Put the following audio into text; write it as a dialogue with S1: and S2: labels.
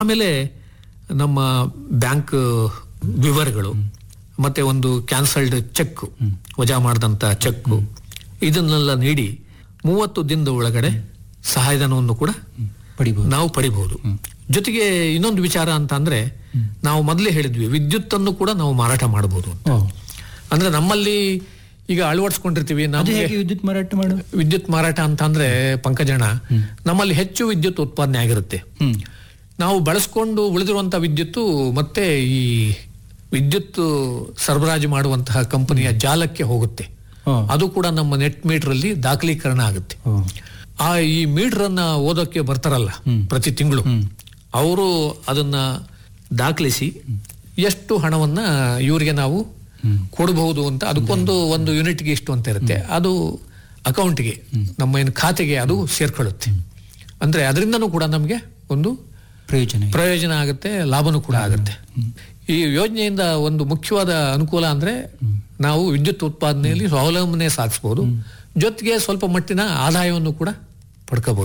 S1: ಆಮೇಲೆ ನಮ್ಮ ಬ್ಯಾಂಕ್ ವಿವರಗಳು ಮತ್ತೆ ಒಂದು ಕ್ಯಾನ್ಸಲ್ಡ್ ಚೆಕ್ ವಜಾ ಮಾಡಿದಂತ ಚೆಕ್ ಇದನ್ನೆಲ್ಲ ನೀಡಿ ಮೂವತ್ತು ದಿನದ ಒಳಗಡೆ ಸಹಾಯಧನವನ್ನು ಕೂಡ
S2: ಪಡಿಬಹುದು
S1: ನಾವು ಪಡಿಬಹುದು ಜೊತೆಗೆ ಇನ್ನೊಂದು ವಿಚಾರ ಅಂತ ಅಂದ್ರೆ ನಾವು ಮೊದಲೇ ಹೇಳಿದ್ವಿ ವಿದ್ಯುತ್ ಅನ್ನು ಕೂಡ ನಾವು ಮಾರಾಟ ಮಾಡಬಹುದು
S2: ಓ,
S1: ಅಂದ್ರೆ ನಮ್ಮಲ್ಲಿ ಈಗ ಅಳವಡಿಸ್ಕೊಂಡಿರ್ತೀವಿ
S2: ಅದು
S1: ನಮಗೆ
S2: ಹೇಗೆ ವಿದ್ಯುತ್ ಮಾರಾಟ ಮಾಡೋದು
S1: ವಿದ್ಯುತ್ ಮಾರಾಟ ಅಂತ ಅಂದ್ರೆ ಪಂಕಜಣ ನಮ್ಮಲ್ಲಿ ಹೆಚ್ಚು ವಿದ್ಯುತ್ ಉತ್ಪಾದನೆ ಆಗಿರುತ್ತೆ
S2: ಹ್ಮ್
S1: ನಾವು ಬಳಸ್ಕೊಂಡು ಉಳಿದಿರುವಂತ ವಿದ್ಯುತ್ತು ಮತ್ತೆ ಈ ವಿದ್ಯುತ್ ಸರಬರಾಜು ಮಾಡುವಂತಹ ಕಂಪನಿಯ ಜಾಲಕ್ಕೆ ಹೋಗುತ್ತೆ
S2: ಓ,
S1: ಅದು ಕೂಡ ನಮ್ಮ ನೆಟ್ ಮೀಟರ್ ಅಲ್ಲಿ ದಾಖಲೀಕರಣ ಆಗುತ್ತೆ
S2: ಓ,
S1: ಆ ಈ ಮೀಟರ್ ಅನ್ನ ಓದೋಕೆ ಬರ್ತಾರಲ್ಲ ಪ್ರತಿ ತಿಂಗಳು ಅವರು ಅದನ್ನ ದಾಖಲಿಸಿ ಎಷ್ಟು ಹಣವನ್ನ ಇವರಿಗೆ ನಾವು ಕೊಡಬಹುದು ಅಂತ ಅದಕ್ಕೊಂದು ಒಂದು ಯೂನಿಟ್ಗೆ ಇಷ್ಟು ಅಂತ ಇರುತ್ತೆ ಅದು ಅಕೌಂಟ್ಗೆ ನಮ್ಮ ಏನು ಖಾತೆಗೆ ಅದು ಸೇರ್ಕೊಳ್ಳುತ್ತೆ ಅಂದ್ರೆ ಅದರಿಂದನೂ ಕೂಡ ನಮಗೆ ಒಂದು
S2: ಪ್ರಯೋಜನ ಇದೆ.
S1: ಪ್ರಯೋಜನ ಆಗುತ್ತೆ ಲಾಭನೂ ಕೂಡ ಆಗುತ್ತೆ ಈ ಯೋಜನೆಯಿಂದ ಒಂದು ಮುಖ್ಯವಾದ ಅನುಕೂಲ ಅಂದ್ರೆ ನಾವು ವಿದ್ಯುತ್ ಉತ್ಪಾದನೆಯಲ್ಲಿ ಸ್ವಾವಲಂಬನೆ ಸಾಧಿಸಬಹುದು ಜೊತೆಗೆ ಸ್ವಲ್ಪ ಮಟ್ಟಿನ ಆದಾಯವನ್ನು ಕೂಡ ಪಡ್ಕೋಬಹುದು